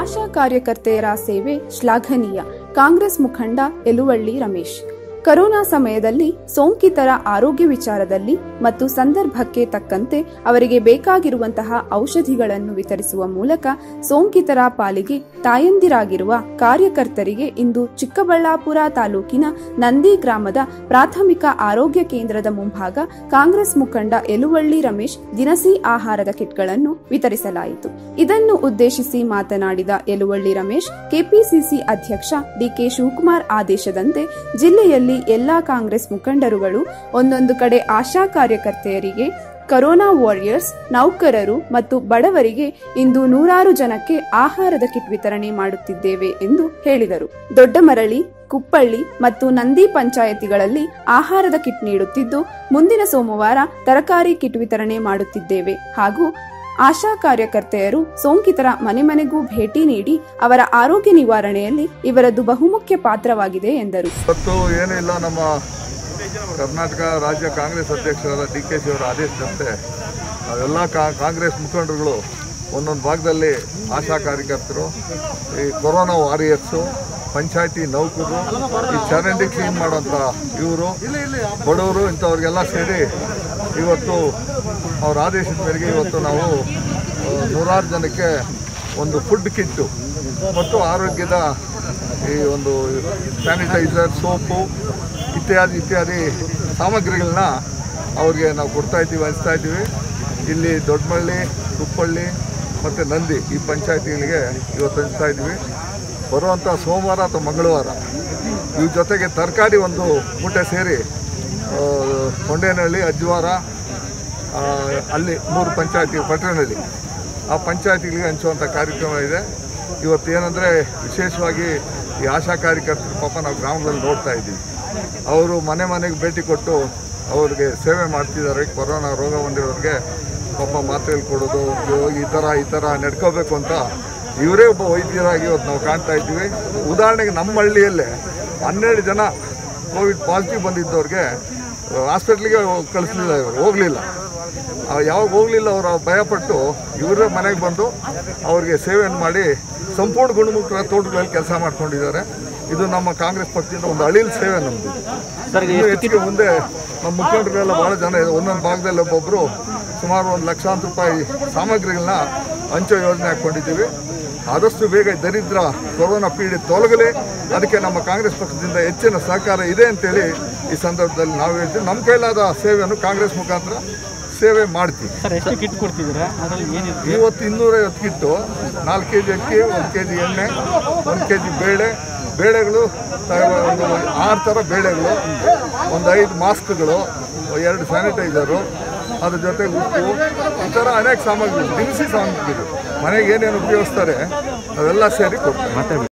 ಆಶಾ ಕಾರ್ಯಕರ್ತೆಯರ ಸೇವೆ ಶ್ಲಾಘನೀಯ ಕಾಂಗ್ರೆಸ್ ಮುಖಂಡ ಎಲುವಳ್ಳಿ ರಮೇಶ್ ಕರೋನಾ ಸಮಯದಲ್ಲಿ ಸೋಂಕಿತರ ಆರೋಗ್ಯ ವಿಚಾರದಲ್ಲಿ ಮತ್ತು ಸಂದರ್ಭಕ್ಕೆ ತಕ್ಕಂತೆ ಅವರಿಗೆ ಬೇಕಾಗಿರುವಂತಹ ಔಷಧಿಗಳನ್ನು ವಿತರಿಸುವ ಮೂಲಕ ಸೋಂಕಿತರ ಪಾಲಿಗೆ ತಾಯಂದಿರಾಗಿರುವ ಕಾರ್ಯಕರ್ತರಿಗೆ ಇಂದು ಚಿಕ್ಕಬಳ್ಳಾಪುರ ತಾಲೂಕಿನ ನಂದಿ ಗ್ರಾಮದ ಪ್ರಾಥಮಿಕ ಆರೋಗ್ಯ ಕೇಂದ್ರದ ಮುಂಭಾಗ ಕಾಂಗ್ರೆಸ್ ಮುಖಂಡ ಎಲುವಳ್ಳಿ ರಮೇಶ್ ದಿನಸಿ ಆಹಾರದ ಕಿಟ್ಗಳನ್ನು ವಿತರಿಸಲಾಯಿತು ಇದನ್ನು ಉದ್ದೇಶಿಸಿ ಮಾತನಾಡಿದ ಎಲುವಳ್ಳಿ ರಮೇಶ್ ಕೆಪಿಸಿಸಿ ಅಧ್ಯಕ್ಷ ಡಿಕೆ ಶಿವಕುಮಾರ್ ಆದೇಶದಂತೆ ಜಿಲ್ಲೆಯಲ್ಲಿ ಎಲ್ಲಾ ಕಾಂಗ್ರೆಸ್ ಮುಖಂಡರುಗಳು ಒಂದೊಂದು ಕಡೆ ಆಶಾ ಕಾರ್ಯಕರ್ತೆಯರಿಗೆ ಕರೋನಾ ವಾರಿಯರ್ಸ್ ನೌಕರರು ಮತ್ತು ಬಡವರಿಗೆ ಇಂದು ನೂರಾರು ಜನಕ್ಕೆ ಆಹಾರದ ಕಿಟ್ ವಿತರಣೆ ಮಾಡುತ್ತಿದ್ದೇವೆ ಎಂದು ಹೇಳಿದರು ದೊಡ್ಡಮರಳಿ ಕುಪ್ಪಳ್ಳಿ ಮತ್ತು ನಂದಿ ಪಂಚಾಯತಿಗಳಲ್ಲಿ ಆಹಾರದ ಕಿಟ್ ನೀಡುತ್ತಿದ್ದು ಮುಂದಿನ ಸೋಮವಾರ ತರಕಾರಿ ಕಿಟ್ ವಿತರಣೆ ಮಾಡುತ್ತಿದ್ದೇವೆ ಹಾಗೂ ಆಶಾ ಕಾರ್ಯಕರ್ತೆಯರು ಸೋಂಕಿತರ ಮನೆ ಮನೆಗೂ ಭೇಟಿ ನೀಡಿ ಅವರ ಆರೋಗ್ಯ ನಿವಾರಣೆಯಲ್ಲಿ ಇವರದ್ದು ಬಹುಮುಖ್ಯ ಪಾತ್ರವಾಗಿದೆ ಎಂದರು ಇವತ್ತು ಏನಿಲ್ಲ ನಮ್ಮ ಕರ್ನಾಟಕ ರಾಜ್ಯ ಕಾಂಗ್ರೆಸ್ ಅಧ್ಯಕ್ಷರಾದ ಡಿ ಕೆ ಶಿ ಅವರ ಆದೇಶದಂತೆ ನಾವೆಲ್ಲ ಕಾ- ಕಾಂಗ್ರೆಸ್ ಮುಖಂಡರುಗಳು ಒಂದೊಂದು ಭಾಗದಲ್ಲಿ ಆಶಾ ಕಾರ್ಯಕರ್ತರು ಈ ಕೊರೋನಾ ವಾರಿಯರ್ಸು ಪಂಚಾಯತಿ ನೌಕರರು ಈ ಚರಂಡಿ ಕ್ಲೀನ್ ಮಾಡೋಂಥ ಇವರು ಬಡವರು ಇಂಥವ್ರಿಗೆಲ್ಲ ಸೇರಿ ಇವತ್ತು ಅವ್ರ ಆದೇಶದ ಮೇರೆಗೆ ಇವತ್ತು ನಾವು ಆ, ನೂರಾರು ಜನಕ್ಕೆ ಒಂದು ಫುಡ್ ಕಿಟ್ಟು ಮತ್ತು ಆರೋಗ್ಯದ ಈ ಒಂದು ಸ್ಯಾನಿಟೈಸರ್ ಸೋಪು ಇತ್ಯಾದಿ ಇತ್ಯಾದಿ ಸಾಮಗ್ರಿಗಳನ್ನ ಅವ್ರಿಗೆ ನಾವು ಕೊಡ್ತಾ ಇದ್ದೀವಿ ಹಂಚ್ತಾ ಇದ್ದೀವಿ ಇಲ್ಲಿ ದೊಡ್ಡಮಳ್ಳಿ ಕುಪ್ಪಳ್ಳಿ ಮತ್ತು ನಂದಿ ಈ ಪಂಚಾಯತಿಗಳಿಗೆ ಇವತ್ತು ಹಂಚ್ತಾ ಇದ್ದೀವಿ ಬರುವಂಥ ಸೋಮವಾರ ಅಥವಾ ಮಂಗಳವಾರ ಇವ್ರ ಜೊತೆಗೆ ತರಕಾರಿ ಒಂದು ಮೂಟೆ ಸೇರಿ ಆ, ಕೊಂಡೇನಹಳ್ಳಿ ಅಜ್ವಾರ ಆ, ಅಲ್ಲಿ ಮೂರು ಪಂಚಾಯತಿ ಪಟ್ಟಣದಲ್ಲಿ ಆ ಪಂಚಾಯತಿಗಳಿಗೆ ಹಂಚುವಂಥ ಕಾರ್ಯಕ್ರಮ ಇದೆ ಇವತ್ತು ಏನಂದರೆ ವಿಶೇಷವಾಗಿ ಈ ಆಶಾ ಕಾರ್ಯಕರ್ತರು ಪಾಪ ನಾವು ಗ್ರಾಮದಲ್ಲಿ ನೋಡ್ತಾ ಇದ್ದೀವಿ ಅವರು ಮನೆ ಮನೆಗೆ ಭೇಟಿ ಕೊಟ್ಟು ಅವ್ರಿಗೆ ಸೇವೆ ಮಾಡ್ತಿದ್ದಾರೆ ಕೊರೋನಾ ರೋಗ ಬಂದಿರೋರಿಗೆ ಪಾಪ ಮಾತ್ರೆಗಳು ಕೊಡೋದು ಇವಾಗ ಈ ಥರ ಈ ಥರ ನಡ್ಕೋಬೇಕು ಅಂತ ಇವರೇ ಒಬ್ಬ ವೈದ್ಯರಾಗಿ ಇವತ್ತು ನಾವು ಕಾಣ್ತಾ ಇದ್ದೀವಿ ಉದಾಹರಣೆಗೆ ನಮ್ಮ ಹಳ್ಳಿಯಲ್ಲೇ ಹನ್ನೆರಡು ಜನ ಕೋವಿಡ್ ಪಾಸಿಟಿವ್ ಬಂದಿದ್ದವ್ರಿಗೆ ಹಾಸ್ಪಿಟ್ಲಿಗೆ ಕಳಿಸ್ಲಿಲ್ಲ ಇವರು ಹೋಗಲಿಲ್ಲ ಯಾವಾಗ ಹೋಗಲಿಲ್ಲ ಅವರು ಭಯಪಟ್ಟು ಇವರೇ ಮನೆಗೆ ಬಂದು ಅವ್ರಿಗೆ ಸೇವೆಯನ್ನು ಮಾಡಿ ಸಂಪೂರ್ಣ ಗುಣಮುಖರ ತೋಟಗಳಲ್ಲಿ ಕೆಲಸ ಮಾಡ್ಕೊಂಡಿದ್ದಾರೆ ಇದು ನಮ್ಮ ಕಾಂಗ್ರೆಸ್ ಪಕ್ಷದಿಂದ ಒಂದು ಅಳಿಲ್ ಸೇವೆ ನಮ್ಮದು ಇನ್ನೂ ಹೆಚ್ಚಿಗೆ ಮುಂದೆ ನಮ್ಮ ಮುಖಂಡರೆಲ್ಲ ಭಾಳ ಜನ ಇದೆ ಒಂದೊಂದು ಭಾಗದಲ್ಲಿ ಒಬ್ಬೊಬ್ಬರು ಸುಮಾರು ಒಂದು ಲಕ್ಷಾಂತರ ರೂಪಾಯಿ ಸಾಮಗ್ರಿಗಳನ್ನ ಹಂಚೋ ಯೋಜನೆ ಹಾಕ್ಕೊಂಡಿದ್ದೀವಿ ಆದಷ್ಟು ಬೇಗ ಈ ದರಿದ್ರ ಕೊರೋನಾ ಪೀಡೆ ತೊಲಗಲಿ ಅದಕ್ಕೆ ನಮ್ಮ ಕಾಂಗ್ರೆಸ್ ಪಕ್ಷದಿಂದ ಹೆಚ್ಚಿನ ಸಹಕಾರ ಇದೆ ಅಂತೇಳಿ ಈ ಸಂದರ್ಭದಲ್ಲಿ ನಾವು ಹೇಳ್ತೀವಿ ನಮ್ಮ ಕೈಲಾದ ಸೇವೆಯನ್ನು ಕಾಂಗ್ರೆಸ್ ಮುಖಾಂತರ ಸೇವೆ ಮಾಡ್ತೀವಿ ಸರ್ ಎಷ್ಟು ಕಿಟ್ ಕೊಡ್ತಿದ್ದೀರಾ ಅದರಲ್ಲಿ ಏನಿದೆ ಇವತ್ತು ಇನ್ನೂರೈವತ್ತು ಕಿಟ್ಟು ನಾಲ್ಕು ಕೆ ಜಿ ಅಕ್ಕಿ ಒಂದು ಕೆ ಜಿ ಎಣ್ಣೆ ಒಂದು ಕೆ ಜಿ ಬೇಳೆ ಬೇಳೆಗಳು ತ- ಒಂದು ಆರು ಥರ ಬೇಳೆಗಳು ಒಂದು ಐದು ಮಾಸ್ಕ್ಗಳು ಎರಡು ಸ್ಯಾನಿಟೈಸರು ಅದ್ರ ಜೊತೆಗೆ ಉಪ್ಪು ಈ ಥರ ಅನೇಕ ಸಾಮಗ್ರಿಗಳು ದಿನಸಿ ಸಾಮಗ್ರಿಗಳು ಮನೆಗೆ ಏನೇನು ಉಪಯೋಗಿಸ್ತಾರೆ ಅವೆಲ್ಲ ಸೇರಿ ಕೊಡ್ತಾರೆ